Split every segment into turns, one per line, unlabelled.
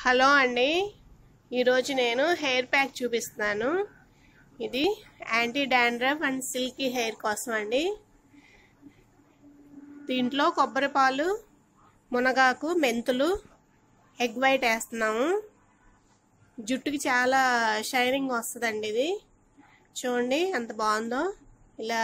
hello అండి ఈరోజు నేను హెయిర్ ప్యాక్ చూపిస్తున్నాను ఇది anti dandruff and silky hair కోసం అండి దీంట్లో కొబ్బరి పాలు మునగాకు మెంతులు ఎగ్ వైట్ వేస్తున్నాము జుట్టుకి చాలా షైనింగ్ వస్తుందండి ఇది చూడండి ఎంత బాగుందో ఇలా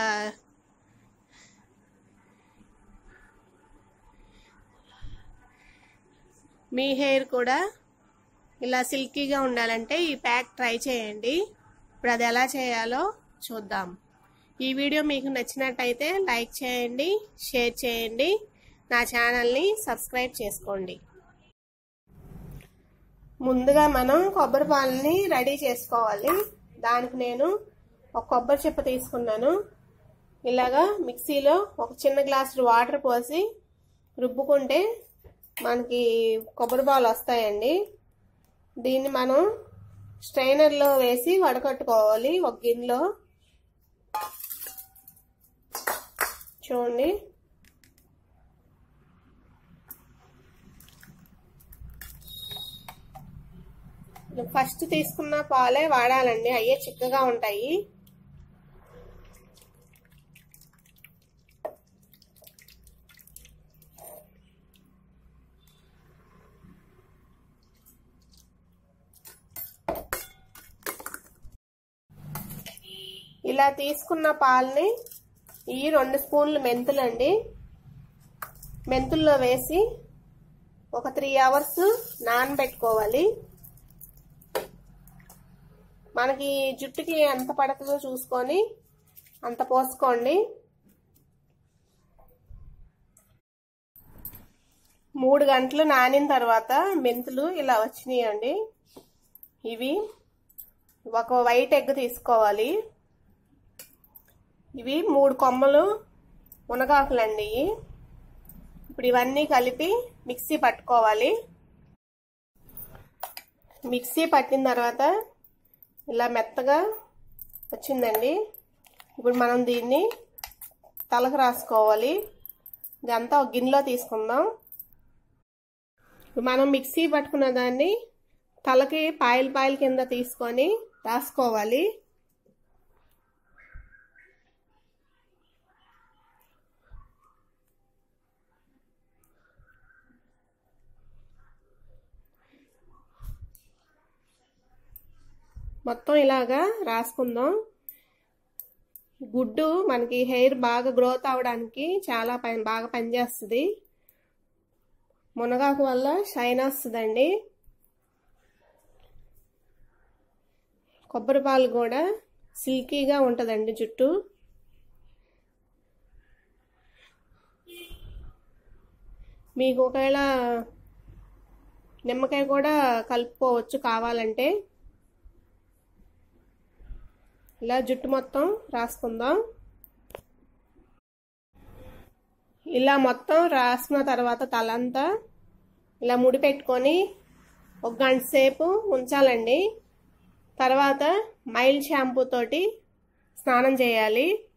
మీ హెయిర్ కూడా ఇలా సిల్కీగా ఉండాలంటే ఈ ప్యాక్ ట్రై చేయండి ఇప్పుడు అది ఎలా చేయాలో చూద్దాం ఈ వీడియో మీకు నచ్చినట్టయితే లైక్ చేయండి షేర్ చేయండి నా ఛానల్ని సబ్స్క్రైబ్ చేసుకోండి ముందుగా మనం కొబ్బరి పాలని రెడీ చేసుకోవాలి దానికి నేను ఒక కొబ్బరి చెప్ప తీసుకున్నాను ఇలాగా మిక్సీలో ఒక చిన్న గ్లాసు వాటర్ పోసి రుబ్బుకుంటే మనకి కొబ్బరి పాలు వస్తాయండి దీన్ని మనం స్ట్రైనర్లో వేసి వడకట్టుకోవాలి ఒక గిన్నెలో చూడండి ఫస్ట్ తీసుకున్న పాలే వాడాలండి అయ్యే చిక్కగా ఉంటాయి ఇలా తీసుకున్న పాలని ఈ రెండు స్పూన్లు మెంతులండి మెంతుల్లో వేసి ఒక త్రీ అవర్స్ నానబెట్టుకోవాలి మనకి జుట్టుకి ఎంత పడుతుందో చూసుకొని అంత పోసుకోండి మూడు గంటలు నానిన తర్వాత మెంతులు ఇలా వచ్చినాయండి ఇవి ఒక వైట్ ఎగ్ తీసుకోవాలి ఇవి మూడు కొమ్మలు మునగాకులండి ఇప్పుడు ఇవన్నీ కలిపి మిక్సీ పట్టుకోవాలి మిక్సీ పట్టిన తర్వాత ఇలా మెత్తగా వచ్చిందండి ఇప్పుడు మనం దీన్ని తలకు రాసుకోవాలి ఇదంతా ఒక గిన్నెలో తీసుకుందాం మనం మిక్సీ పట్టుకున్న దాన్ని తలకి పాయల పాయల కింద తీసుకొని రాసుకోవాలి మొత్తం ఇలాగా రాసుకుందాం గుడ్డు మనకి హెయిర్ బాగా గ్రోత్ అవడానికి చాలా పని బాగా పనిచేస్తుంది మునగాకు వల్ల షైన్ వస్తుందండి కొబ్బరి పాలు కూడా సిల్కీగా ఉంటుందండి జుట్టు మీకు ఒకవేళ నిమ్మకాయ కూడా కలుపుకోవచ్చు కావాలంటే ఇలా జుట్టు మొత్తం రాసుకుందాం ఇలా మొత్తం రాసుకున్న తర్వాత తలంతా ఇలా ముడి పెట్టుకొని ఒక గంట సేపు ఉంచాలండి తర్వాత మైల్డ్ షాంపూ తోటి స్నానం చేయాలి